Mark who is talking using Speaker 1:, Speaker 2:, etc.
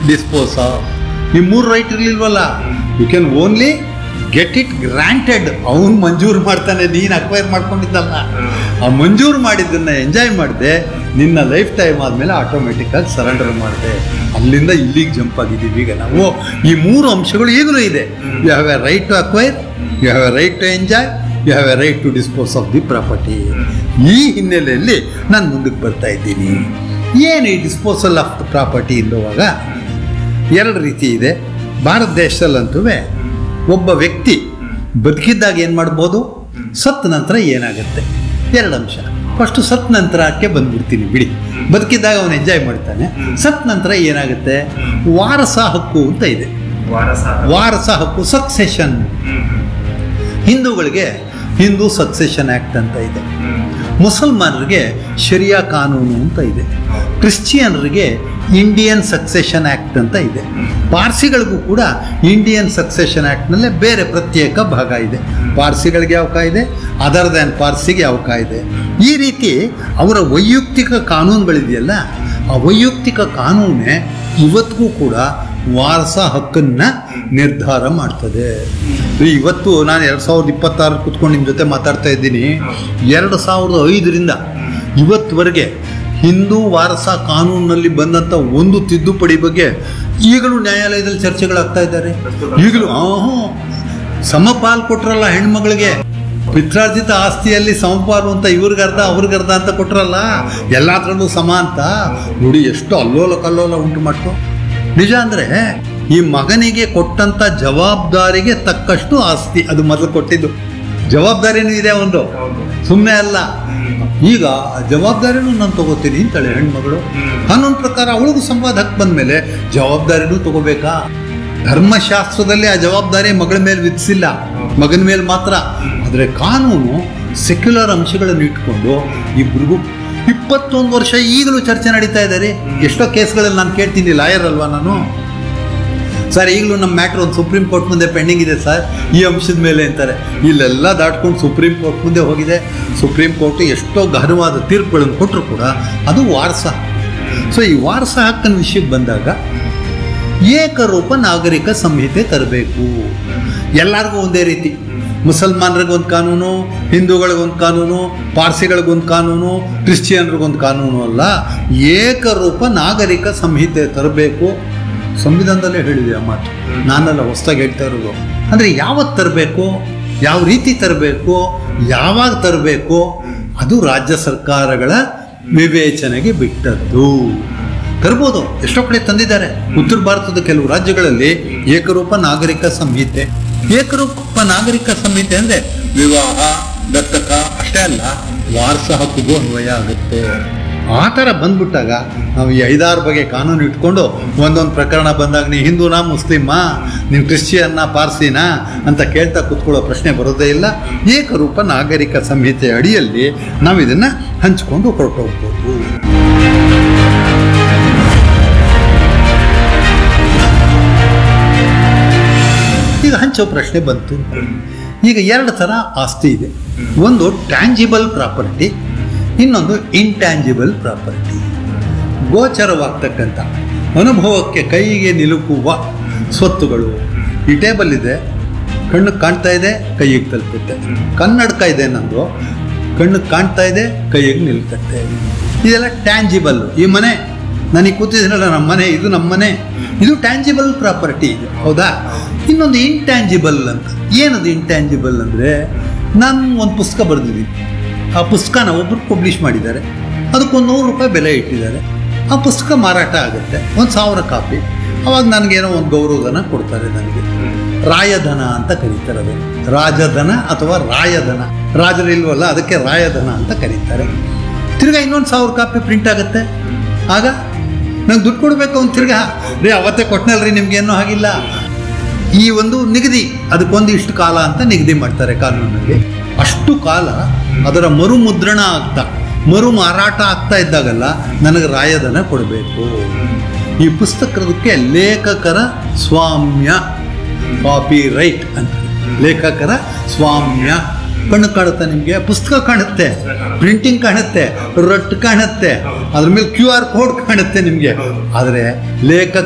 Speaker 1: dispose of ಈ ಮೂರು right ಇರಲಿಲ್ವಲ್ಲ you can only get it granted ಅವನು ಮಂಜೂರು ಮಾಡ್ತಾನೆ ನೀನು ಅಕ್ವೈರ್ ಮಾಡ್ಕೊಂಡಿದ್ದಲ್ಲ ಆ ಮಂಜೂರು ಮಾಡಿದ್ದನ್ನು ಎಂಜಾಯ್ ಮಾಡಿದೆ ನಿನ್ನ ಲೈಫ್ ಟೈಮ್ ಆದಮೇಲೆ ಆಟೋಮೆಟಿಕ್ಕಾಗಿ ಸರೆಂಡರ್ ಮಾಡಿದೆ ಅಲ್ಲಿಂದ ಇಲ್ಲಿಗೆ ಜಂಪ್ ಆಗಿದ್ದೀವಿ ಈಗ ನಾವು ಈ ಮೂರು ಅಂಶಗಳು ಈಗಲೂ ಇದೆ you have a right to acquire you have a right to enjoy you have a right to dispose of the property ಈ ಹಿನ್ನೆಲೆಯಲ್ಲಿ ನಾನು ಮುಂದಕ್ಕೆ ಬರ್ತಾ ಇದ್ದೀನಿ ಏನು ಈ ಡಿಸ್ಪೋಸಲ್ ಆಫ್ ದ ಪ್ರಾಪರ್ಟಿ ಇಲ್ಲುವಾಗ ಎರಡು ರೀತಿ ಇದೆ ಭಾರತ ದೇಶದಲ್ಲಂತೂ ಒಬ್ಬ ವ್ಯಕ್ತಿ ಬದುಕಿದ್ದಾಗ ಏನು ಮಾಡ್ಬೋದು ಸತ್ತ ನಂತರ ಏನಾಗುತ್ತೆ ಎರಡು ಅಂಶ ಫಸ್ಟು ಸತ್ ನಂತರಕ್ಕೆ ಬಂದ್ಬಿಡ್ತೀನಿ ಬಿಡಿ ಬದುಕಿದ್ದಾಗ ಅವನು ಎಂಜಾಯ್ ಮಾಡ್ತಾನೆ ಸತ್ ನಂತರ ಏನಾಗುತ್ತೆ ವಾರಸ ಹಕ್ಕು ಅಂತ ಇದೆ
Speaker 2: ವಾರಸ
Speaker 1: ವಾರಸ ಹಕ್ಕು ಸಕ್ಸೆಷನ್ ಹಿಂದೂಗಳಿಗೆ ಹಿಂದೂ ಸಕ್ಸೆಷನ್ ಆ್ಯಕ್ಟ್ ಅಂತ ಇದೆ ಮುಸಲ್ಮಾನರಿಗೆ ಶರಿಯಾ ಕಾನೂನು ಅಂತ ಇದೆ ಕ್ರಿಶ್ಚಿಯನ್ರಿಗೆ ಇಂಡಿಯನ್ ಸಕ್ಸೆಷನ್ ಆ್ಯಕ್ಟ್ ಅಂತ ಇದೆ ಪಾರ್ಸಿಗಳಿಗೂ ಕೂಡ ಇಂಡಿಯನ್ ಸಕ್ಸೆಷನ್ ಆ್ಯಕ್ಟ್ನಲ್ಲೇ ಬೇರೆ ಪ್ರತ್ಯೇಕ ಭಾಗ ಇದೆ ಪಾರ್ಸಿಗಳಿಗೆ ಯಾವ ಕಾಯ್ದೆ ಅದರ್ ದ್ಯಾನ್ ಪಾರ್ಸಿಗೆ ಯಾವ ಕಾಯ್ದೆ ಈ ರೀತಿ ಅವರ ವೈಯಕ್ತಿಕ ಕಾನೂನುಗಳಿದೆಯಲ್ಲ ಆ ವೈಯಕ್ತಿಕ ಕಾನೂನೇ ಇವತ್ತಿಗೂ ಕೂಡ ವಾರಸ ಹಕ್ಕನ್ನ ನಿರ್ಧಾರ ಮಾಡ್ತದೆ ಇವತ್ತು ನಾನು ಎರಡು ಸಾವಿರದ ಇಪ್ಪತ್ತಾರು ಕುತ್ಕೊಂಡು ನಿಮ್ಮ ಜೊತೆ ಮಾತಾಡ್ತಾ ಇದ್ದೀನಿ ಎರಡು ಸಾವಿರದ ಐದರಿಂದ ಇವತ್ತುವರೆಗೆ ಹಿಂದೂ ವಾರಸ ಕಾನೂನಿನಲ್ಲಿ ಬಂದಂಥ ಒಂದು ತಿದ್ದುಪಡಿ ಬಗ್ಗೆ ಈಗಲೂ ನ್ಯಾಯಾಲಯದಲ್ಲಿ ಚರ್ಚೆಗಳಾಗ್ತಾ ಇದ್ದಾರೆ ಈಗಲೂ ಆಹೂ ಸಮಪಾಲ್ ಕೊಟ್ರಲ್ಲ ಹೆಣ್ಮಗಳಿಗೆ ಪಿತ್ರಾರ್ಜಿತ ಆಸ್ತಿಯಲ್ಲಿ ಸಮಪಾಲು ಅಂತ ಇವ್ರಿಗರ್ಧ ಅವ್ರಿಗರ್ಧ ಅಂತ ಕೊಟ್ರಲ್ಲ ಎಲ್ಲಾದ್ರಲ್ಲೂ ಸಮ ಅಂತ ನೋಡಿ ಎಷ್ಟು ಅಲ್ಲೋಲ ಕಲ್ಲೋಲ ಉಂಟು ಮಾಡ್ತು ನಿಜ ಅಂದ್ರೆ ಈ ಮಗನಿಗೆ ಕೊಟ್ಟಂತ ಜವಾಬ್ದಾರಿಗೆ ತಕ್ಕಷ್ಟು ಆಸ್ತಿ ಅದು ಮೊದಲು ಕೊಟ್ಟಿದ್ದು ಜವಾಬ್ದಾರಿನೂ ಇದೆ ಒಂದು
Speaker 2: ಹೌದು
Speaker 1: ಸುಮ್ಮನೆ ಅಲ್ಲ ಈಗ ಆ ಜವಾಬ್ದಾರಿನೂ ನಾನು ತಗೋತೀನಿ ಅಂತಾಳೆ ಹೆಣ್ಮಗಳು ಹನ್ನೊಂದು ಪ್ರಕಾರ ಅವಳಿಗೂ ಸಂವಾದ ಹಕ್ಕು ಬಂದ್ಮೇಲೆ ಜವಾಬ್ದಾರಿನೂ ತಗೋಬೇಕಾ ಧರ್ಮಶಾಸ್ತ್ರದಲ್ಲಿ ಆ ಜವಾಬ್ದಾರಿ ಮಗಳ ಮೇಲೆ ವಿಧಿಸಿಲ್ಲ ಮಗನ ಮೇಲೆ ಮಾತ್ರ ಆದರೆ ಕಾನೂನು ಸೆಕ್ಯುಲರ್ ಅಂಶಗಳನ್ನು ಇಟ್ಕೊಂಡು ಇಬ್ರಿಗೂ ಇಪ್ಪತ್ತೊಂದು ವರ್ಷ ಈಗಲೂ ಚರ್ಚೆ ನಡೀತಾ ಇದೆ ರೀ ಎಷ್ಟೋ ಕೇಸ್ಗಳಲ್ಲಿ ನಾನು ಕೇಳ್ತೀನಿ ಲಾಯರ್ ಅಲ್ವಾ ನಾನು ಸರ್ ಈಗಲೂ ನಮ್ಮ ಮ್ಯಾಟ್ರ್ ಒಂದು ಸುಪ್ರೀಂ ಕೋರ್ಟ್ ಮುಂದೆ ಪೆಂಡಿಂಗ್ ಇದೆ ಸರ್ ಈ ಅಂಶದ ಮೇಲೆ ಅಂತಾರೆ ಇಲ್ಲೆಲ್ಲ ದಾಟ್ಕೊಂಡು ಸುಪ್ರೀಂ ಕೋರ್ಟ್ ಮುಂದೆ ಹೋಗಿದೆ ಸುಪ್ರೀಂ ಕೋರ್ಟ್ ಎಷ್ಟೋ ಗಹನವಾದ ತೀರ್ಪುಗಳನ್ನು ಕೊಟ್ಟರು ಕೂಡ ಅದು ವಾರಸ ಸೊ ಈ ವಾರಸ ಹಕ್ಕನ ವಿಷಯಕ್ಕೆ ಬಂದಾಗ ಏಕರೂಪ ನಾಗರಿಕ ಸಂಹಿತೆ ತರಬೇಕು ಎಲ್ಲರಿಗೂ ಒಂದೇ ರೀತಿ ಮುಸಲ್ಮಾನರಿಗೊಂದು ಕಾನೂನು ಹಿಂದೂಗಳಿಗೊಂದು ಕಾನೂನು ಪಾರ್ಸಿಗಳಿಗೊಂದು ಕಾನೂನು ಕ್ರಿಶ್ಚಿಯನ್ರಿಗೊಂದು ಕಾನೂನು ಅಲ್ಲ ಏಕರೂಪ ನಾಗರಿಕ ಸಂಹಿತೆ ತರಬೇಕು ಸಂವಿಧಾನದಲ್ಲೇ ಹೇಳಿದೆ ಆ ಮಾತು ನಾನೆಲ್ಲ ಹೊಸ್ದಾಗಿ ಹೇಳ್ತಾ ಇರೋದು ಅಂದರೆ ಯಾವತ್ತು ತರಬೇಕು ಯಾವ ರೀತಿ ತರಬೇಕು ಯಾವಾಗ ತರಬೇಕು ಅದು ರಾಜ್ಯ ಸರ್ಕಾರಗಳ ವಿವೇಚನೆಗೆ ಬಿಟ್ಟದ್ದು ತರ್ಬೋದು ಎಷ್ಟೋ ಕಡೆ ತಂದಿದ್ದಾರೆ ಉತ್ತರ ಭಾರತದ ಕೆಲವು ರಾಜ್ಯಗಳಲ್ಲಿ ಏಕರೂಪ ನಾಗರಿಕ ಸಂಹಿತೆ ಏಕರೂಪ ನಾಗರಿಕ ಸಂಹಿತೆ ಅಂದ್ರೆ ವಿವಾಹ ದತ್ತಕ ಅಷ್ಟೇ ಅಲ್ಲ ವಾರಸ ಹಕ್ಕಿಗೂ ಅನ್ವಯ ಆಗುತ್ತೆ ಆ ಥರ ಬಂದ್ಬಿಟ್ಟಾಗ ನಾವು ಈ ಐದಾರು ಬಗೆ ಕಾನೂನು ಇಟ್ಕೊಂಡು ಒಂದೊಂದು ಪ್ರಕರಣ ಬಂದಾಗ ನೀ ಹಿಂದೂನಾ ಮುಸ್ಲಿಮಾ ನೀನು ಕ್ರಿಶ್ಚಿಯನ್ನ ಪಾರ್ಸಿನಾ ಅಂತ ಕೇಳ್ತಾ ಕೂತ್ಕೊಳ್ಳೋ ಪ್ರಶ್ನೆ ಬರೋದೇ ಇಲ್ಲ ಏಕರೂಪ ನಾಗರಿಕ ಸಂಹಿತೆ ಅಡಿಯಲ್ಲಿ ನಾವು ಇದನ್ನು ಹಂಚ್ಕೊಂಡು ಹೊರಟೋಗ್ಬೋದು ಈಗ ಹಂಚೋ ಪ್ರಶ್ನೆ ಬಂತು ಈಗ ಎರಡು ಥರ ಆಸ್ತಿ ಇದೆ ಒಂದು ಟ್ಯಾಂಜಿಬಲ್ ಪ್ರಾಪರ್ಟಿ ಇನ್ನೊಂದು ಇಂಟ್ಯಾಂಜಿಬಲ್ ಪ್ರಾಪರ್ಟಿ ಗೋಚರವಾಗ್ತಕ್ಕಂಥ ಅನುಭವಕ್ಕೆ ಕೈಗೆ ನಿಲುಕುವ ಸ್ವತ್ತುಗಳು ಈ ಟೇಬಲ್ ಇದೆ ಕಣ್ಣು ಕಾಣ್ತಾ ಇದೆ ಕೈಗೆ ತಲುಪುತ್ತೆ ಕನ್ನಡಕ ಇದೆ ನಂದು ಕಣ್ಣು ಕಾಣ್ತಾ ಇದೆ ಕೈಗೆ ನಿಲ್ಕತ್ತೆ ಇದೆಲ್ಲ ಟ್ಯಾಂಜಿಬಲ್ ಈ ಮನೆ ನನಗೆ ಕೂತಿದ್ದೀನಲ್ಲ ನಮ್ಮ ಮನೆ ಇದು ನಮ್ಮ ಮನೆ ಇದು ಟ್ಯಾಂಜಿಬಲ್ ಪ್ರಾಪರ್ಟಿ ಇದು ಹೌದಾ ಇನ್ನೊಂದು ಇಂಟ್ಯಾಂಜಿಬಲ್ ಅಂತ ಏನದು ಇಂಟ್ಯಾಂಜಿಬಲ್ ಅಂದರೆ ನಾನು ಒಂದು ಪುಸ್ತಕ ಬರೆದಿದ್ದೀನಿ ಆ ಪುಸ್ತಕನ ಒಬ್ಬರು ಪಬ್ಲಿಷ್ ಮಾಡಿದ್ದಾರೆ ಅದಕ್ಕೊಂದು ನೂರು ರೂಪಾಯಿ ಬೆಲೆ ಇಟ್ಟಿದ್ದಾರೆ ಆ ಪುಸ್ತಕ ಮಾರಾಟ ಆಗುತ್ತೆ ಒಂದು ಸಾವಿರ ಕಾಪಿ ಅವಾಗ ನನಗೇನೋ ಒಂದು ಗೌರವಧನ ಕೊಡ್ತಾರೆ ನನಗೆ ರಾಯಧನ ಅಂತ ಕರೀತಾರೆ ಅದನ್ನು ರಾಜಧನ ಅಥವಾ ರಾಯಧನ ರಾಜರಿಲ್ವಲ್ಲ ಅದಕ್ಕೆ ರಾಯಧನ ಅಂತ ಕರೀತಾರೆ ತಿರ್ಗಾ ಇನ್ನೊಂದು ಸಾವಿರ ಕಾಪಿ ಪ್ರಿಂಟ್ ಆಗುತ್ತೆ ಆಗ ನಂಗೆ ದುಡ್ಡು ಕೊಡಬೇಕು ಅವ್ನು ತಿರ್ಗಾ ರೀ ಅವತ್ತೇ ಕೊಟ್ಟನಲ್ರಿ ನಿಮ್ಗೇನೂ ಆಗಿಲ್ಲ ಈ ಒಂದು ನಿಗದಿ ಅದಕ್ಕೊಂದು ಇಷ್ಟು ಕಾಲ ಅಂತ ನಿಗದಿ ಮಾಡ್ತಾರೆ ಕಾನೂನಲ್ಲಿ ಅಷ್ಟು ಕಾಲ ಅದರ ಮರು ಮುದ್ರಣ ಆಗ್ತಾ ಮರು ಮಾರಾಟ ಆಗ್ತಾ ಇದ್ದಾಗಲ್ಲ ನನಗೆ ರಾಯಧನ ಕೊಡಬೇಕು ಈ ಪುಸ್ತಕಕ್ಕೆ ಲೇಖಕರ ಸ್ವಾಮ್ಯ ಕಾಪಿ ರೈಟ್ ಅಂತ ಲೇಖಕರ ಸ್ವಾಮ್ಯ ಕಣ್ಣು ಕಾಣುತ್ತೆ ನಿಮಗೆ ಪುಸ್ತಕ ಕಾಣುತ್ತೆ ಪ್ರಿಂಟಿಂಗ್ ಕಾಣುತ್ತೆ ರಟ್ಟು ಕಾಣುತ್ತೆ ಅದ್ರ ಮೇಲೆ ಕ್ಯೂ ಆರ್ ಕೋಡ್ ಕಾಣುತ್ತೆ ನಿಮಗೆ ಆದರೆ ಲೇಖಕ